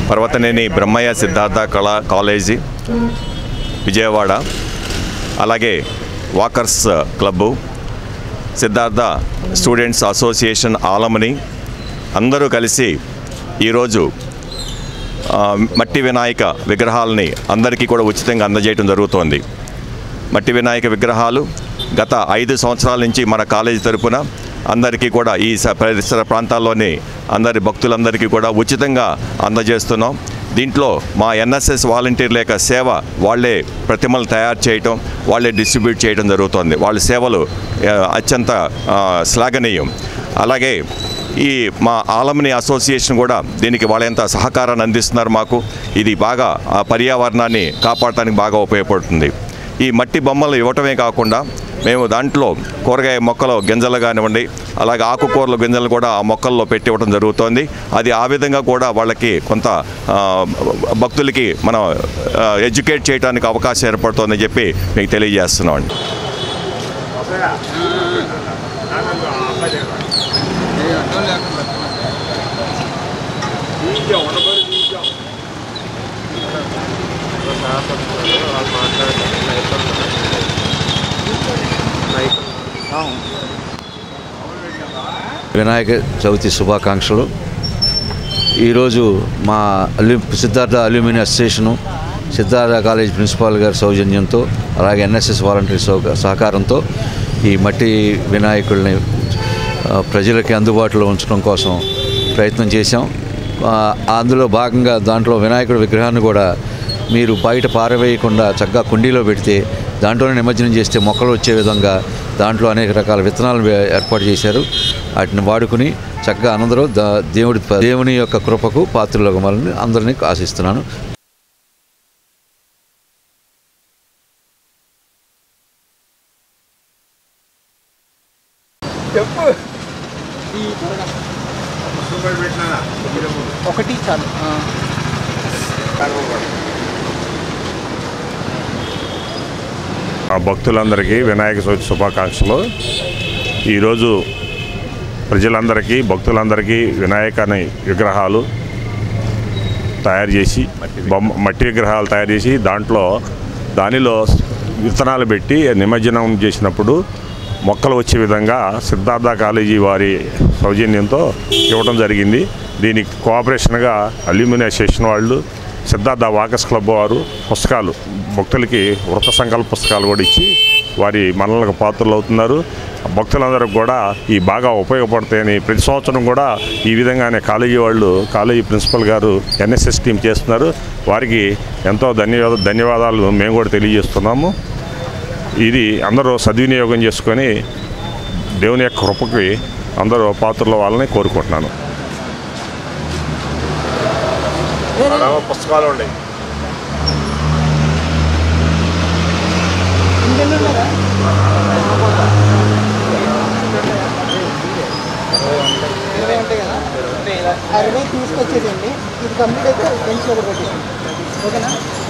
పర్వతనేని బ్రహ్మయ్య సిద్ధార్థ కళా కాలేజీ విజయవాడ అలాగే walkers club Siddhartha students association alumni అందరూ కలిసి ఈరోజు ఆ, మట్టి వినాయక విగ్రహాలని అందరికీ కూడా ఉచితంగా అందజేయడం జరుగుతోంది మట్టి వినాయక విగ్రహాలు గత ఐదు సంవత్సరాల నుంచి మన కాలేజీ తరపున అందరికీ కూడా ఈ స- పరిసర ప్రాంతాల్లోని అందరి భక్తులందరికీ కూడా ఉచితంగా అందజేస్తున్నాం దీంట్లో మా ఎన్ఎస్ఎస్ వాలంటీర్ల యొక్క సేవ వాళ్ళే ప్రతిమలు తయారు చేయటం వాళ్ళే డిస్ట్రిబ్యూట్ చేయడం జరుగుతోంది వాళ్ళ సేవలు ఆ, అత్యంత ఆ, శ్లాఘనీయం అలాగే ఈ మా ఆలమని అసోసియేషన్ కూడా దీనికి వాళ్ళ ఎంత సహకారాన్ని అందిస్తున్నారు మాకు ఇది బాగా ఆ పర్యావరణాన్ని కాపాడటానికి బాగా ఉపయోగపడుతుంది ఈ మట్టి బొమ్మలు ఇవ్వటమే కాకుండా మేము దాంట్లో కూరగాయ మొక్కలు గింజలు కానివ్వండి అలాగే ఆకుకూరల గింజలు కూడా ఆ మొక్కల్లో పెట్టి ఇవ్వడం జరుగుతోంది అది ఆ విధంగా కూడా వాళ్ళకి కొంత ఆ, భక్తులకి మనం ఆ, ఎడ్యుకేట్ చేయడానికి అవకాశం ఏర్పడుతుందని చెప్పి మీకు తెలియజేస్తున్నాం అండి వినాయక చవితి శుభాకాంక్షలు ఈరోజు మా అల్యూ Siddhartha alumni association Siddhartha college principal గారి సౌజన్యంతో అలాగే ఎన్ఎస్ఎస్ వాలంటీర్ సౌ- సహకారంతో ఈ మట్టి వినాయకుల్ని ఆ, ప్రజలకి అందుబాటులో ఉంచడం కోసం ప్రయత్నం చేశాం ఆ, అందులో భాగంగా దాంట్లో వినాయకుడి విగ్రహాన్ని కూడా మీరు బయట పారవేయకుండా చక్కగా కుండీలో పెడితే దాంట్లోనే నిమజ్జనం చేస్తే మొక్కలు వచ్చే విధంగా దాంట్లో అనేక రకాల విత్తనాలు వే- ఏర్పాటు చేశారు వాటిని వాడుకుని చక్కగా అందరూ దా దేవుడి దేవుని యొక్క కృపకు పాత్రలు అవ్వాలని అందరినీ ఆశిస్తున్నాను ఒకటి చాలు ఆ. ఆ భక్తులందరికీ వినాయక చవితి శుభాకాంక్షలు ఈరోజు ప్రజలందరికీ భక్తులందరికీ వినాయకని విగ్రహాలు తయారు చేసి బొమ్మ మట్టి విగ్రహాలు తయారు చేసి దాంట్లో దానిలో విత్తనాలు పెట్టి నిమజ్జనం చేసినప్పుడు మొక్కలు వచ్చే విధంగా సిద్ధార్థ కాలేజీ వారి సౌజన్యంతో ఇవ్వడం జరిగింది దీనికి కోఆపరేషన్గా అల్యూమినియం అసోసియేషన్ వాళ్ళు సిద్ధార్థ వాకర్స్ క్లబ్ వారు పుస్తకాలు భక్తులకి వృత సంకల్ప పుస్తకాలు కూడా ఇచ్చి వారి మనలకు పాత్రలు అవుతున్నారు భక్తులందరికీ కూడా ఈ బాగా ఉపయోగపడతాయని ప్రతి సంవత్సరం కూడా ఈ విధంగానే కాలేజీ వాళ్ళు కాలేజీ ప్రిన్సిపల్ గారు ఎన్ఎస్ఎస్ టీం చేస్తున్నారు వారికి ఎంతో ధన్యవాద ధన్యవాదాలు మేము కూడా తెలియజేస్తున్నాము ఇది అందరూ సద్వినియోగం చేసుకొని దేవుని యొక్క కృపకి అందరూ పాత్రలో వాళ్ళని కోరుకుంటున్నాను పుస్తకాలు ఉన్నాయి ఇరవై ఉంటాయి కదా ఆ ఇరవై తీసుకొచ్చేదండి ఇది కంప్లీట్ అయితే బెంచ్లో కూడా పెట్టేసింది ఓకేనా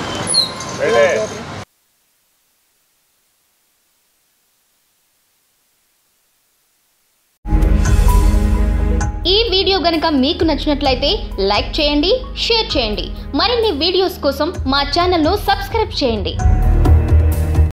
ఈ వీడియో గనుక మీకు నచ్చినట్లయితే లైక్ చేయండి షేర్ చేయండి మరిన్ని వీడియోస్ కోసం మా ఛానల్ను సబ్స్క్రైబ్ చేయండి